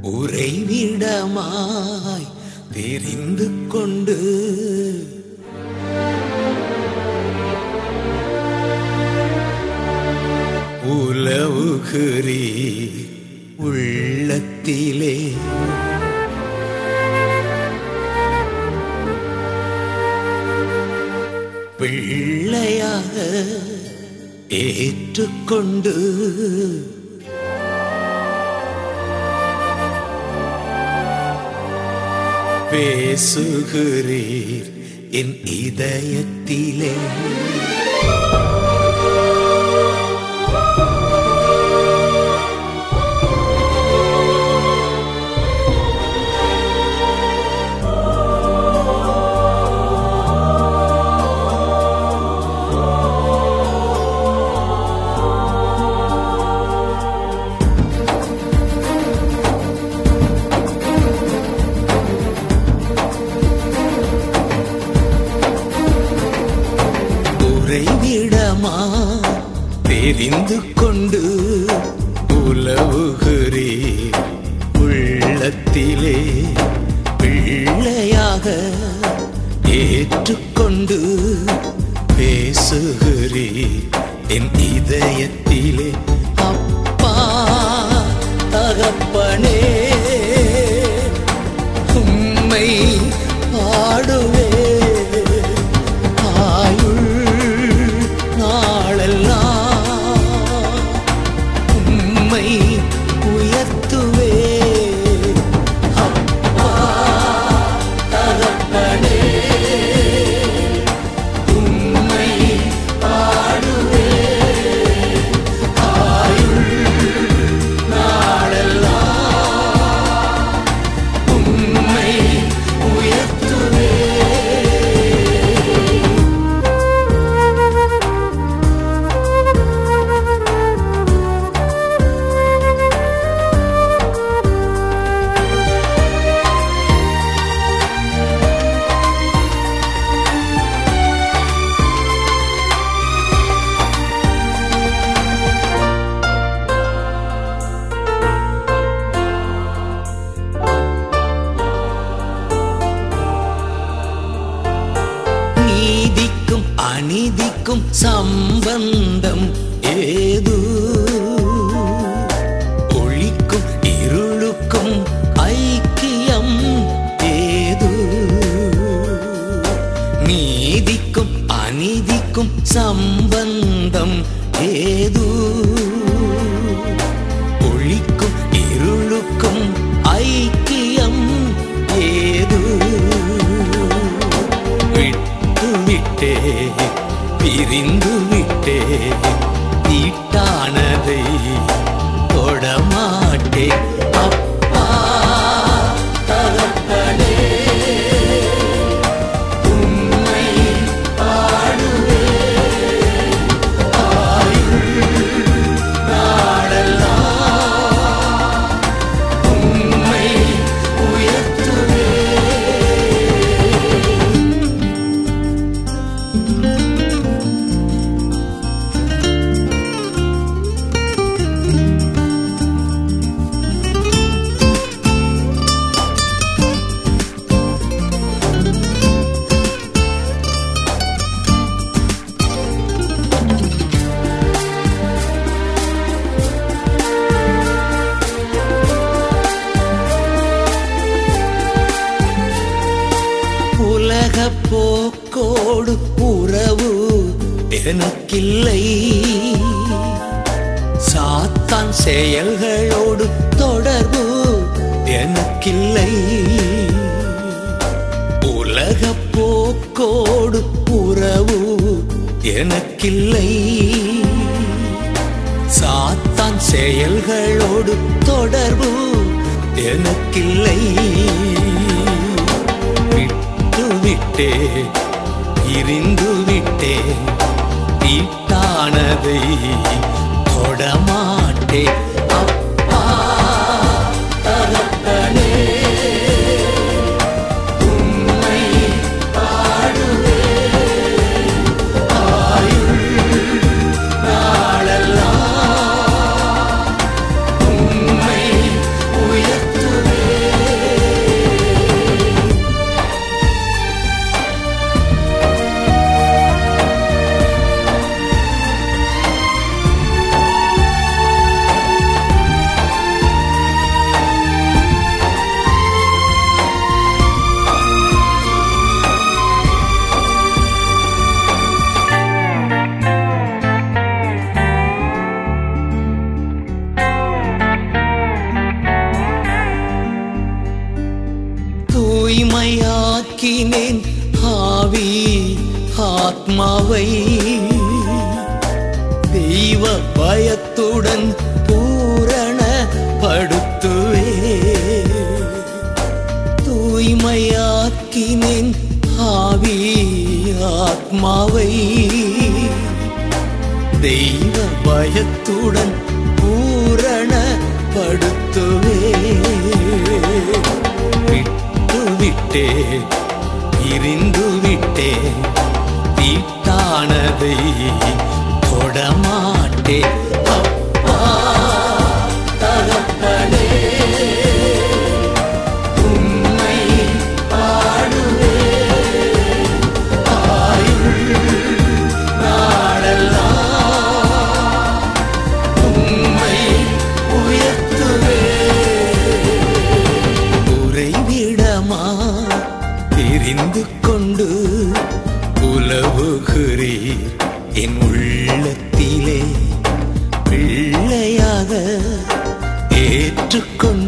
உறைவிடமாய் தெரிந்து கொண்டு உலவுகிறீ உள்ளத்திலே பிள்ளையாக ஏற்றுக்கொண்டு பேசுகிறீர் என் இதயத்திலே உறைவிடமா தெரிந்து கொண்டு உலவுகிறீர் உள்ளத்திலே பிள்ளையாக ஏற்றுக்கொண்டு பேசுகிறீர் என் இதயத்திலே அப்பா தகப்பனே உம்மை பாடுவே ஆயுள் நாளெல்லாம் உம்மை உயர்த்துவே அப்பா தகப்பனே உம்மை பாடுவே ஆயுள் நாளெல்லாம் உம்மை உயர்த்துவே நீதிக்கும் அநீதிக்கும் சம்பந்தம் ஏது ஒளிக்கும் இருளுக்கும் ஐக்கியம் ஏது நீதிக்கும் அநீதிக்கும் சம்பந்தம் ஏது ஒளிக்கும் இருளுக்கும் ஐக்கியம் ஏது விட்டு விட்டே பிரிந்து விட்டே தீட்டானதை தொடமாட்டே அப்பா தகப்பனே உம்மை பாடுவே ஆயுள் நாளெல்லாம் உம்மை உயர்த்துவே உலக போக்கோடு உறவு எனக்கில்லை சாத்தான் செயல்களோடு தொடர்பு எனக்கில்லை உலக போக்கோடு உறவு எனக்கில்லை சாத்தான் செயல்களோடு தொடர்பு எனக்கில்லை விட்டு விட்டே இருந்து விட்டே தீட்டானதை தொடமாட்டே அப்பா தகப்பனே உம்மை பாடுவே ஆயுள் நாளெல்லாம் உம்மை உயர்த்துவே தூய்மையாக்கினேன் ஆவி ஆத்மாவை தெய்வ பயத்துடன் பூரண படுத்துவே தூய்மையாக்கினேன் ஆவி ஆத்மாவை தெய்வ பயத்துடன் பூரண படுத்துவே விட்டு விட்டே இருந்து விட்டே வீட்டானதை தொடமாட்டே அப்பா தகப்பனே உம்மை பாடுவே ஆயுள் நாளெல்லாம் உம்மை உயர்த்துவே உறைவிடமா தெரிந்து கொண்டு உலவுகிறீர் என் உள்ளத்திலே பிள்ளையாக ஏற்றுக்கொண்டு